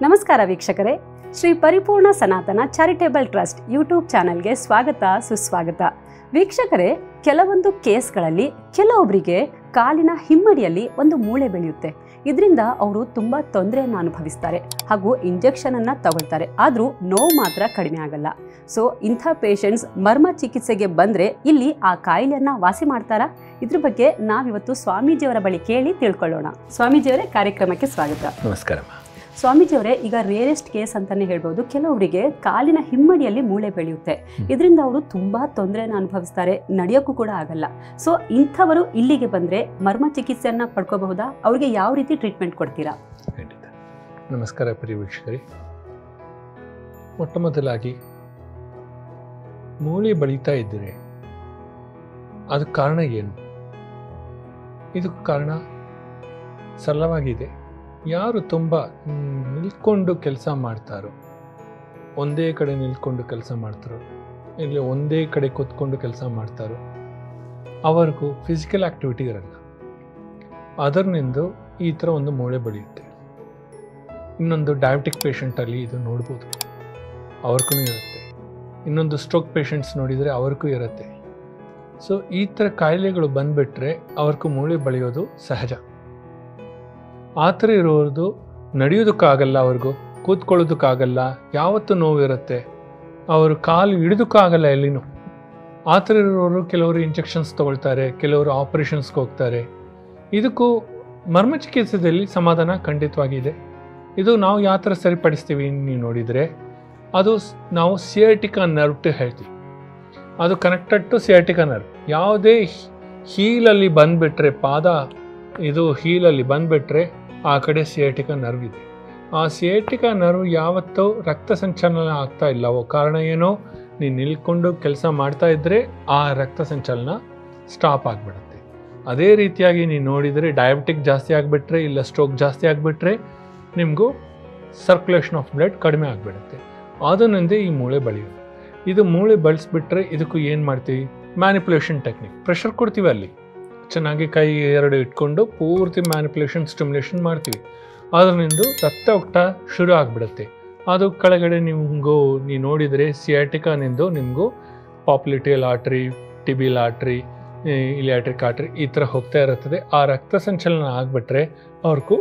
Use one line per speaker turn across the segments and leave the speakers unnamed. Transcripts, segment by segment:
ನಮಸ್ಕಾರ ವೀಕ್ಷಕರೇ ಶ್ರೀ ಪರಿಪೂರ್ಣ ಸನಾತನ ಚಾರಿಟೇಬಲ್ ಟ್ರಸ್ಟ್ ಯೂಟ್ಯೂಬ್ ಚಾನೆಲ್ಗೆ ಸ್ವಾಗತ ಸುಸ್ವಾಗತ ವೀಕ್ಷಕರೇ ಕೆಲವೊಂದು ಕೇಸ್ಗಳಲ್ಲಿ ಕೆಲವೊಬ್ಬರಿಗೆ ಕಾಲಿನ ಹಿಮ್ಮಡಿಯಲ್ಲಿ ಒಂದು ಮೂಳೆ ಬೆಳೆಯುತ್ತೆ ಇದರಿಂದ ಅವರು ತುಂಬ ತೊಂದರೆಯನ್ನು ಅನುಭವಿಸ್ತಾರೆ ಹಾಗೂ ಇಂಜೆಕ್ಷನ್ ಅನ್ನ ತಗೊಳ್ತಾರೆ ಆದರೂ ನೋವು ಮಾತ್ರ ಕಡಿಮೆ ಆಗಲ್ಲ ಸೊ ಇಂಥ ಪೇಷಂಟ್ಸ್ ಮರ್ಮ ಚಿಕಿತ್ಸೆಗೆ ಬಂದರೆ ಇಲ್ಲಿ ಆ ಕಾಯಿಲೆಯನ್ನ ವಾಸಿ ಮಾಡ್ತಾರಾ ಇದ್ರ ಬಗ್ಗೆ ನಾವಿವತ್ತು ಸ್ವಾಮೀಜಿಯವರ ಬಳಿ ಕೇಳಿ ತಿಳ್ಕೊಳ್ಳೋಣ ಸ್ವಾಮೀಜಿಯವರೇ ಕಾರ್ಯಕ್ರಮಕ್ಕೆ ಸ್ವಾಗತ
ನಮಸ್ಕಾರಮ್ಮ
ಸ್ವಾಮೀಜಿಯವರೇ ಈಗ ರೇರೆಸ್ಟ್ ಕೇಸ್ ಅಂತಾನೆ ಹೇಳ್ಬೋದು ಕೆಲವರಿಗೆ ಕಾಲಿನ ಹಿಮ್ಮಡಿಯಲ್ಲಿ ಮೂಳೆ ಬೆಳೆಯುತ್ತೆ ಇದರಿಂದ ಅವರು ತುಂಬಾ ತೊಂದರೆನ ಅನುಭವಿಸ್ತಾರೆ ನಡೆಯೋಕ್ಕೂ ಕೂಡ ಆಗಲ್ಲ ಸೊ ಇಂಥವರು ಇಲ್ಲಿಗೆ ಬಂದ್ರೆ ಮರ್ಮ ಚಿಕಿತ್ಸೆಯನ್ನ ಪಡ್ಕೋಬಹುದಾ ಅವ್ರಿಗೆ ಯಾವ ರೀತಿ ಟ್ರೀಟ್ಮೆಂಟ್ ಕೊಡ್ತೀರಾ
ಖಂಡಿತ ನಮಸ್ಕಾರ ಪ್ರಿಯ ವೀಕ್ಷಕರೇ ಮೊಟ್ಟ ಮೊದಲಾಗಿ ಮೂಳೆ ಬಳಿತಾ ಇದ್ದರೆ ಅದಕ್ಕೆ ಕಾರಣ ಏನು ಇದಕ್ಕೆ ಕಾರಣ ಸರಳವಾಗಿದೆ ಯಾರು ತುಂಬ ಮ್, ನಿಲ್ಕೊಂಡು ಕೆಲಸ ಮಾಡ್ತಾರೋ ಒಂದೇ ಕಡೆ ನಿಲ್ಕೊಂಡು ಕೆಲಸ ಮಾಡ್ತಾರೋ ಇಲ್ಲ ಒಂದೇ ಕಡೆ ಕೂತ್ಕೊಂಡು ಕೆಲಸ ಮಾಡ್ತಾರೋ ಅವರಿಗೂ ಫಿಸಿಕಲ್ ಆಕ್ಟಿವಿಟಿ ಇರಲ್ಲ ಅದರಿಂದ ಈ ಥರ ಒಂದು ಮೂಳೆ ಬೆಳೆಯುತ್ತೆ ಇನ್ನೊಂದು ಡಯಾಬಿಟಿಕ್ ಪೇಷಂಟಲ್ಲಿ ಇದು ನೋಡ್ಬೋದು ಅವ್ರಿಗೂ ಇರುತ್ತೆ ಇನ್ನೊಂದು ಸ್ಟ್ರೋಕ್ ಪೇಷಂಟ್ಸ್ ನೋಡಿದರೆ ಅವ್ರಿಗೂ ಇರುತ್ತೆ ಸೊ ಈ ಥರ ಕಾಯಿಲೆಗಳು ಬಂದುಬಿಟ್ರೆ ಅವ್ರಿಗೂ ಮೂಳೆ ಬೆಳೆಯೋದು ಸಹಜ ಆ ಥರ ಇರೋದು ನಡೆಯೋದಕ್ಕಾಗಲ್ಲ ಅವ್ರಿಗೂ ಕೂತ್ಕೊಳ್ಳೋದಕ್ಕಾಗಲ್ಲ ಯಾವತ್ತೂ ನೋವು ಇರುತ್ತೆ ಅವರು ಕಾಲು ಹಿಡಿದಕ್ಕಾಗಲ್ಲ ಎಲ್ಲಿನೂ ಆ ಥರ ಇರೋರು ಕೆಲವರು ಇಂಜೆಕ್ಷನ್ಸ್ ತಗೊಳ್ತಾರೆ ಕೆಲವರು ಆಪರೇಷನ್ಸ್ಗೆ ಹೋಗ್ತಾರೆ ಇದಕ್ಕೂ ಮರ್ಮ ಚಿಕಿತ್ಸೆಯಲ್ಲಿ ಸಮಾಧಾನ ಖಂಡಿತವಾಗಿದೆ ಇದು ನಾವು ಯಾವ ಥರ ಸರಿಪಡಿಸ್ತೀವಿ ನೀವು ನೋಡಿದರೆ ಅದು ಸ್- ನಾವು ಸಿಯಾಟಿಕಾ ನರ್ವ್ ಟು ಹೇಳ್ತೀವಿ ಅದು ಕನೆಕ್ಟೆಡ್ ಟು ಸಿಯಾಟಿಕಾ ನರ್ವ್ ಯಾವುದೇ ಹೀಲಲ್ಲಿ ಬಂದುಬಿಟ್ರೆ ಪಾದ ಇದು ಹೀಲಲ್ಲಿ ಬಂದುಬಿಟ್ರೆ ಆ ಕಡೆ ಸಿಯಾಟಿಕಾ ನರ್ವ್ ಇದೆ ಆ ಸಿಯಾಟಿಕಾ ನರ್ವ್ ಯಾವತ್ತೂ ರಕ್ತ ಸಂಚಲನ ಆಗ್ತಾ ಇಲ್ಲವೋ ಕಾರಣ ಏನೋ ನೀನು ನಿಲ್ಕೊಂಡು ಕೆಲಸ ಮಾಡ್ತಾ ಇದ್ದರೆ ಆ ರಕ್ತ ಸಂಚಲನ ಸ್ಟಾಪ್ ಆಗಿಬಿಡುತ್ತೆ ಅದೇ ರೀತಿಯಾಗಿ ನೀವು ನೋಡಿದರೆ ಡಯಾಬಿಟಿಕ್ ಜಾಸ್ತಿ ಆಗಿಬಿಟ್ರೆ ಇಲ್ಲ ಸ್ಟ್ರೋಕ್ ಜಾಸ್ತಿ ಆಗಿಬಿಟ್ರೆ ನಿಮಗೂ ಸರ್ಕ್ಯುಲೇಷನ್ ಆಫ್ ಬ್ಲಡ್ ಕಡಿಮೆ ಆಗಿಬಿಡುತ್ತೆ ಅದರಿಂದ ಈ ಮೂಳೆ ಬೆಳೆಯೋದು ಇದು ಮೂಳೆ ಬಳಸ್ಬಿಟ್ರೆ ಇದಕ್ಕೂ ಏನು ಮಾಡ್ತೀವಿ ಮ್ಯಾನಿಪುಲೇಷನ್ ಟೆಕ್ನಿಕ್ ಪ್ರೆಷರ್ ಕೊಡ್ತೀವಿ ಅಲ್ಲಿ ಚೆನ್ನಾಗಿ ಕೈ ಎರಡು ಇಟ್ಕೊಂಡು ಪೂರ್ತಿ ಮ್ಯಾನಿಪುಲೇಷನ್ ಸ್ಟಿಮ್ಯುಲೇಷನ್ ಮಾಡ್ತೀವಿ ಅದರಿಂದ ರಕ್ತ ಒಟ್ಟ ಶುರು ಆಗಿಬಿಡುತ್ತೆ ಅದು ಕೆಳಗಡೆ ನಿಮಗೂ ನೀವು ನೋಡಿದರೆ ಸಿಯಾಟಿಕಾನಿಂದು ನಿಮಗೂ ಪಾಪ್ಯುಲಿಟಿಯಲ್ ಆಟ್ರಿ ಟಿಬಿಲ್ ಆಟ್ರಿ ಇಲಿಯಾಟ್ರಿಕ್ ಆಟ್ರಿ ಈ ಥರ ಹೋಗ್ತಾ ಇರುತ್ತದೆ ಆ ರಕ್ತ ಸಂಚಲನ ಆಗಿಬಿಟ್ರೆ ಅವ್ರಿಗೂ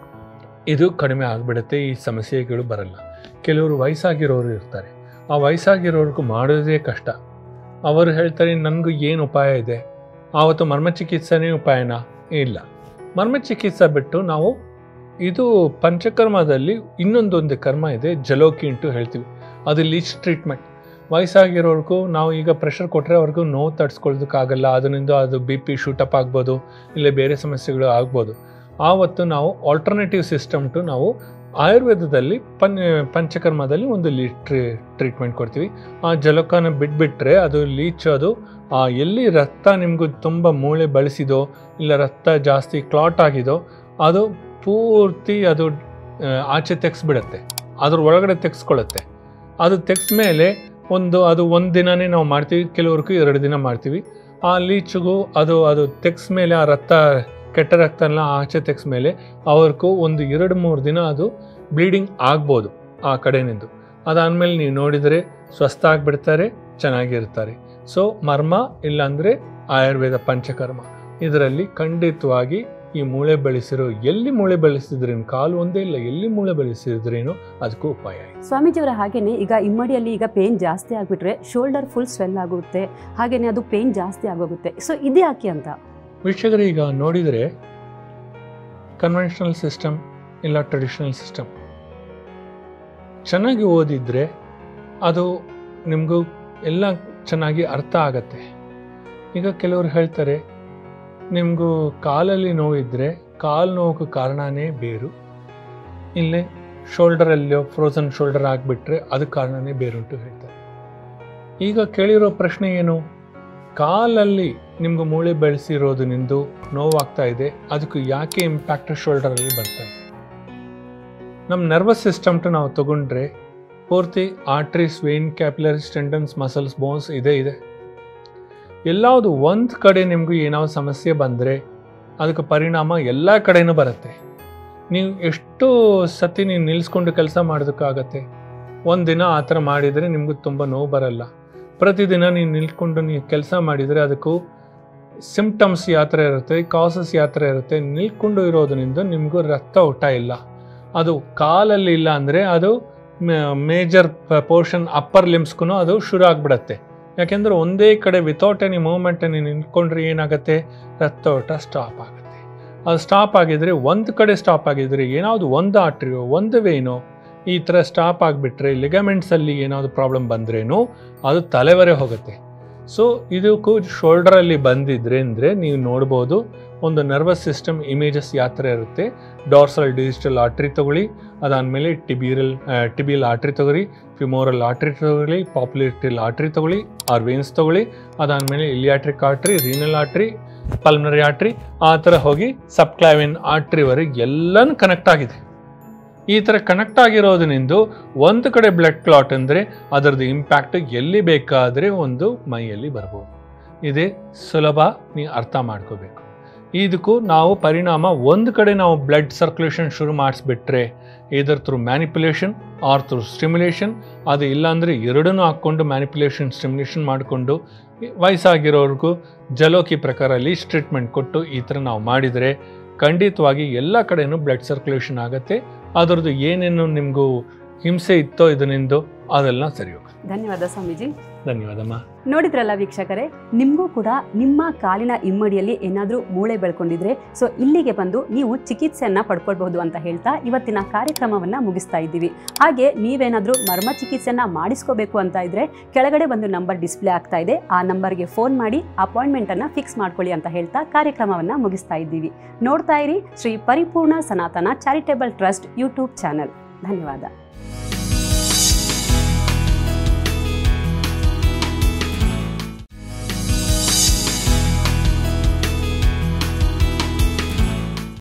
ಇದು ಕಡಿಮೆ ಆಗಿಬಿಡುತ್ತೆ ಈ ಸಮಸ್ಯೆಗಳು ಬರಲ್ಲ ಕೆಲವರು ವಯಸ್ಸಾಗಿರೋರು ಇರ್ತಾರೆ ಆ ವಯಸ್ಸಾಗಿರೋರ್ಗೂ ಮಾಡೋದೇ ಕಷ್ಟ ಅವರು ಹೇಳ್ತಾರೆ ನನಗೂ ಏನು ಉಪಾಯ ಇದೆ ಆವತ್ತು ಮರ್ಮ ಚಿಕಿತ್ಸೆನೇ ಉಪಾಯನಾ ಇಲ್ಲ ಮರ್ಮ ಚಿಕಿತ್ಸೆ ಬಿಟ್ಟು ನಾವು ಇದು ಪಂಚಕರ್ಮದಲ್ಲಿ ಇನ್ನೊಂದೊಂದು ಕರ್ಮ ಇದೆ ಜಲೋಕಿ ಅಂಟು ಹೇಳ್ತೀವಿ ಅದು ಲೀಚ್ ಟ್ರೀಟ್ಮೆಂಟ್ ವಯಸ್ಸಾಗಿರೋರ್ಗೂ ನಾವು ಈಗ ಪ್ರೆಷರ್ ಕೊಟ್ಟರೆ ಅವ್ರಿಗೂ ನೋವು ತಡ್ಸ್ಕೊಳ್ಳೋದಕ್ಕಾಗಲ್ಲ ಅದರಿಂದ ಅದು ಬಿ ಪಿ ಶೂಟಪ್ ಆಗ್ಬೋದು ಇಲ್ಲ ಬೇರೆ ಸಮಸ್ಯೆಗಳು ಆಗ್ಬೋದು ಆವತ್ತು ನಾವು ಆಲ್ಟರ್ನೇಟಿವ್ ಸಿಸ್ಟಮ್ ಟು ನಾವು ಆಯುರ್ವೇದದಲ್ಲಿ ಪಂ ಪಂಚಕರ್ಮದಲ್ಲಿ ಒಂದು ಲೀ ಟ್ರೀ ಟ್ರೀಟ್ಮೆಂಟ್ ಕೊಡ್ತೀವಿ ಆ ಜಲಕನ ಬಿಟ್ಬಿಟ್ರೆ ಅದು ಲೀಚ್ ಅದು ಆ ಎಲ್ಲಿ ರಕ್ತ ನಿಮಗೂ ತುಂಬ ಮೂಳೆ ಬಳಸಿದೋ ಇಲ್ಲ ರಕ್ತ ಜಾಸ್ತಿ ಕ್ಲಾಟ್ ಆಗಿದೋ ಅದು ಪೂರ್ತಿ ಅದು ಆ, ಆಚೆ ತೆಗ್ಸ್ಬಿಡತ್ತೆ ಅದ್ರ ಒಳಗಡೆ ತೆಗ್ಸ್ಕೊಳ್ಳುತ್ತೆ ಅದು ತೆಗ್ಸ್ ಮೇಲೆ ಒಂದು ಅದು ಒಂದು ದಿನನೇ ನಾವು ಮಾಡ್ತೀವಿ ಕೆಲವ್ರಿಗೂ ಎರಡು ದಿನ ಮಾಡ್ತೀವಿ ಆ ಲೀಚ್ಗೂ ಅದು ಅದು ತೆಗ್ಸ್ ಮೇಲೆ ಆ ರಕ್ತ ಕೆಟ್ಟ ರಕ್ತನ ಆಚೆ ತೆಗ್ಸ್ ಮೇಲೆ ಅವ್ರಿಗೂ ಒಂದು ಎರಡು ಮೂರು ದಿನ ಅದು ಬ್ಲೀಡಿಂಗ್ ಆಗ್ಬೋದು ಆ ಕಡೆನಿಂದ ಅದಾದಮೇಲೆ ನೀವು ನೋಡಿದರೆ ಸ್ವಸ್ಥ ಆಗಿಬಿಡ್ತಾರೆ ಚೆನ್ನಾಗಿರ್ತಾರೆ ಸೊ ಮರ್ಮ ಇಲ್ಲಾಂದರೆ ಆಯುರ್ವೇದ ಪಂಚಕರ್ಮ ಇದರಲ್ಲಿ ಖಂಡಿತವಾಗಿ ಈ ಮೂಳೆ ಬೆಳೆಸಿರೋ ಎಲ್ಲಿ ಮೂಳೆ ಬೆಳೆಸಿದ್ರೇನು ಕಾಲು ಒಂದೇ ಇಲ್ಲ ಎಲ್ಲಿ ಮೂಳೆ ಬೆಳೆಸಿದ್ರೇನು ಅದಕ್ಕೂ ಉಪಾಯ ಇದೆ
ಸ್ವಾಮೀಜಿಯವರ ಹಾಗೇನೆ ಈಗ ಇಮ್ಮಡಿಯಲ್ಲಿ ಈಗ ಪೇನ್ ಜಾಸ್ತಿ ಆಗ್ಬಿಟ್ರೆ ಶೋಲ್ಡರ್ ಫುಲ್ ಸ್ವೆಲ್ ಆಗುತ್ತೆ ಹಾಗೇನೆ ಅದು ಪೇನ್ ಜಾಸ್ತಿ ಆಗೋಗುತ್ತೆ ಸೊ ಇದು ಯಾಕೆ ಅಂತ
ವೀಕ್ಷಕರು ಈಗ ನೋಡಿದರೆ ಕನ್ವೆನ್ಷನಲ್ ಸಿಸ್ಟಮ್ ಇಲ್ಲ ಟ್ರೆಡಿಷನಲ್ ಸಿಸ್ಟಮ್ ಚೆನ್ನಾಗಿ ಓದಿದರೆ ಅದು ನಿಮಗೂ ಎಲ್ಲ ಚೆನ್ನಾಗಿ ಅರ್ಥ ಆಗತ್ತೆ ಈಗ ಕೆಲವರು ಹೇಳ್ತಾರೆ ನಿಮಗೂ ಕಾಲಲ್ಲಿ ನೋವಿದ್ದರೆ ಕಾಲು ನೋವಿಗೆ ಕಾರಣನೇ ಬೇರು ಇಲ್ಲೇ ಶೋಲ್ಡರಲ್ಲೋ ಫ್ರೋಸನ್ ಶೋಲ್ಡರ್ ಆಗಿಬಿಟ್ರೆ ಅದು ಕಾರಣನೇ ಬೇರುಂಟು ಹೇಳ್ತಾರೆ ಈಗ ಕೇಳಿರೋ ಪ್ರಶ್ನೆ ಏನು ಕಾಲಲ್ಲಿ ನಿಮ್ಗೆ ಮೂಳೆ ಬೆಳೆಸಿರೋದು ನಿಂದು ನೋವಾಗ್ತಾ ಇದೆ ಅದಕ್ಕೆ ಯಾಕೆ ಇಂಪ್ಯಾಕ್ಟ್ ಶೋಲ್ಡರಲ್ಲಿ ಬರ್ತಾ ಇದೆ ನಮ್ಮ ನರ್ವಸ್ ಸಿಸ್ಟಮ್ ಟು ನಾವು ತಗೊಂಡ್ರೆ ಪೂರ್ತಿ arteries vein capillaries tendons muscles bones ಇದೆ ಇದೆ ಎಲ್ಲಾವುದು ಒಂದು ಕಡೆ ನಿಮಗೂ ಏನಾದ್ರು ಸಮಸ್ಯೆ ಬಂದರೆ ಅದಕ್ಕೆ ಪರಿಣಾಮ ಎಲ್ಲ ಕಡೆನೂ ಬರುತ್ತೆ ನೀವು ಎಷ್ಟು ಸತಿ ನೀವು ನಿಲ್ಲಿಸ್ಕೊಂಡು ಕೆಲಸ ಮಾಡೋದಕ್ಕಾಗತ್ತೆ ಒಂದಿನ ಆ ಥರ ಮಾಡಿದರೆ ನಿಮಗೂ ತುಂಬ ನೋವು ಬರಲ್ಲ ಪ್ರತಿದಿನ ನೀವು ನಿಲ್ಕೊಂಡು ನೀವು ಕೆಲಸ ಮಾಡಿದರೆ ಅದಕ್ಕೂ ಸಿಂಪ್ಟಮ್ಸ್ ಯಾವ ಥರ ಇರುತ್ತೆ ಕಾಸಸ್ ಯಾವ ಥರ ಇರುತ್ತೆ ನಿಲ್ಕೊಂಡು ಇರೋದ್ರಿಂದ ನಿಮಗೂ ರಕ್ತ ಊಟ ಇಲ್ಲ ಅದು ಕಾಲಲ್ಲಿ ಇಲ್ಲ ಅಂದರೆ ಅದು ಮೇಜರ್ ಪೋರ್ಷನ್ ಅಪ್ಪರ್ ಲಿಮ್ಸ್ಗೂ ಅದು ಶುರು ಆಗಿಬಿಡತ್ತೆ ಯಾಕೆಂದರೆ ಒಂದೇ ಕಡೆ ವಿತೌಟ್ ಎನಿ ಮೂಮೆಂಟ್ ನೀವು ನಿಂತ್ಕೊಂಡ್ರೆ ಏನಾಗುತ್ತೆ ರಕ್ತ ಓಟ ಸ್ಟಾಪ್ ಆಗುತ್ತೆ ಅದು ಸ್ಟಾಪ್ ಆಗಿದ್ರೆ ಒಂದು ಕಡೆ ಸ್ಟಾಪ್ ಆಗಿದ್ರೆ ಏನಾವುದು ಒಂದು ಆಟ್ರಿಯೋ ಒಂದು ವೇನೋ ಈ ಥರ ಸ್ಟಾಪ್ ಆಗಿಬಿಟ್ರೆ ಲಿಗಮೆಂಟ್ಸಲ್ಲಿ ಏನಾದರೂ ಪ್ರಾಬ್ಲಮ್ ಬಂದ್ರೇನು ಅದು ತಲೆವರೆ ಹೋಗುತ್ತೆ ಸೊ ಇದಕ್ಕೂ ಶೋಲ್ಡ್ರಲ್ಲಿ ಬಂದಿದ್ರೆ ಅಂದರೆ ನೀವು ನೋಡ್ಬೋದು ಒಂದು ನರ್ವಸ್ ಸಿಸ್ಟಮ್ ಇಮೇಜಸ್ ಯಾವ ಥರ ಇರುತ್ತೆ ಡಾರ್ಸಲ್ ಡಿಜಿಟಲ್ ಆಟ್ರಿ ತಗೊಳ್ಳಿ ಅದಾದಮೇಲೆ ಟಿಬಿರಲ್ ಟಿಬಿಯಲ್ ಆಟ್ರಿ ತಗೊಳ್ಳಿ ಫಿಮೋರಲ್ ಆಟ್ರಿ ತಗೊಳ್ಳಿ ಪಾಪ್ಯುಲೇಟಲ್ ಆಟ್ರಿ ತಗೊಳ್ಳಿ ಆರ್ ವೇನ್ಸ್ ತಗೊಳ್ಳಿ ಅದಾದಮೇಲೆ ಇಲಿಯಾಟ್ರಿಕ್ ಆಟ್ರಿ ರೀನಲ್ ಆಟ್ರಿ ಪಲ್ಮನರಿ ಆಟ್ರಿ ಆ ಥರ ಹೋಗಿ ಸಬ್ಕ್ಲಾವಿನ್ ಆಟ್ರಿವರೆಗೆ ಎಲ್ಲನೂ ಕನೆಕ್ಟ್ ಆಗಿದೆ ಈ ಥರ ಕನೆಕ್ಟ್ ಆಗಿರೋದ್ರಿಂದ ಒಂದು ಕಡೆ ಬ್ಲಡ್ ಕ್ಲಾಟ್ ಅಂದರೆ ಅದರದ್ದು ಇಂಪ್ಯಾಕ್ಟ್ ಎಲ್ಲಿ ಬೇಕಾದರೆ ಒಂದು ಮೈಯಲ್ಲಿ ಬರ್ಬೋದು ಇದೇ ಸುಲಭ ನೀವು ಅರ್ಥ ಮಾಡ್ಕೋಬೇಕು ಇದಕ್ಕೂ ನಾವು ಪರಿಣಾಮ ಒಂದು ಕಡೆ ನಾವು ಬ್ಲಡ್ ಸರ್ಕ್ಯುಲೇಷನ್ ಶುರು ಮಾಡಿಸ್ಬಿಟ್ರೆ ಇದರ್ through manipulation or through stimulation ಅದು ಇಲ್ಲಾಂದರೆ ಎರಡನ್ನೂ ಹಾಕ್ಕೊಂಡು ಮ್ಯಾನಿಪುಲೇಷನ್ ಸ್ಟಿಮ್ಯುಲೇಷನ್ ಮಾಡಿಕೊಂಡು ವಯಸ್ಸಾಗಿರೋರ್ಗೂ ಜಲೋಕಿ ಪ್ರಕಾರ ಲೀಸ್ಟ್ ಟ್ರೀಟ್ಮೆಂಟ್ ಕೊಟ್ಟು ಈ ಥರ ನಾವು ಮಾಡಿದರೆ ಖಂಡಿತವಾಗಿ ಎಲ್ಲ ಕಡೆನೂ ಬ್ಲಡ್ ಸರ್ಕ್ಯುಲೇಷನ್ ಆಗುತ್ತೆ ಅದರದ್ದು ಏನೇನು ನಿಮಗೂ ಹಿಂಸೆ ಇತ್ತೋ ಇದರಿಂದ ಅದೆಲ್ಲ ಸರಿ ಹೋಗುತ್ತೆ
ಧನ್ಯವಾದ ಸ್ವಾಮೀಜಿ
ಧನ್ಯವಾದಮ್ಮ
ನೋಡಿದ್ರಲ್ಲ ವೀಕ್ಷಕರೇ ನಿಮಗೂ ಕೂಡ ನಿಮ್ಮ ಕಾಲಿನ ಇಮ್ಮಡಿಯಲ್ಲಿ ಏನಾದರೂ ಮೂಳೆ ಬೆಳ್ಕೊಂಡಿದ್ರೆ ಸೊ ಇಲ್ಲಿಗೆ ಬಂದು ನೀವು ಚಿಕಿತ್ಸೆಯನ್ನ ಪಡ್ಕೊಳ್ಬಹುದು ಅಂತ ಹೇಳ್ತಾ ಇವತ್ತಿನ ಕಾರ್ಯಕ್ರಮವನ್ನ ಮುಗಿಸ್ತಾ ಇದ್ದೀವಿ ಹಾಗೆ ನೀವೇನಾದರೂ ಮರ್ಮ ಚಿಕಿತ್ಸೆಯನ್ನ ಮಾಡಿಸ್ಕೋಬೇಕು ಅಂತ ಇದ್ರೆ ಕೆಳಗಡೆ ಒಂದು ನಂಬರ್ ಡಿಸ್ಪ್ಲೇ ಆಗ್ತಾ ಇದೆ ಆ ನಂಬರ್ಗೆ ಫೋನ್ ಮಾಡಿ ಅಪಾಯಿಂಟ್ಮೆಂಟ್ ಅನ್ನ ಫಿಕ್ಸ್ ಮಾಡ್ಕೊಳ್ಳಿ ಅಂತ ಹೇಳ್ತಾ ಕಾರ್ಯಕ್ರಮವನ್ನ ಮುಗಿಸ್ತಾ ಇದ್ದೀವಿ ನೋಡ್ತಾ ಇರಿ ಶ್ರೀ ಪರಿಪೂರ್ಣ ಸನಾತನ ಚಾರಿಟೇಬಲ್ ಟ್ರಸ್ಟ್ ಯೂಟ್ಯೂಬ್ ಚಾನಲ್ ಧನ್ಯವಾದ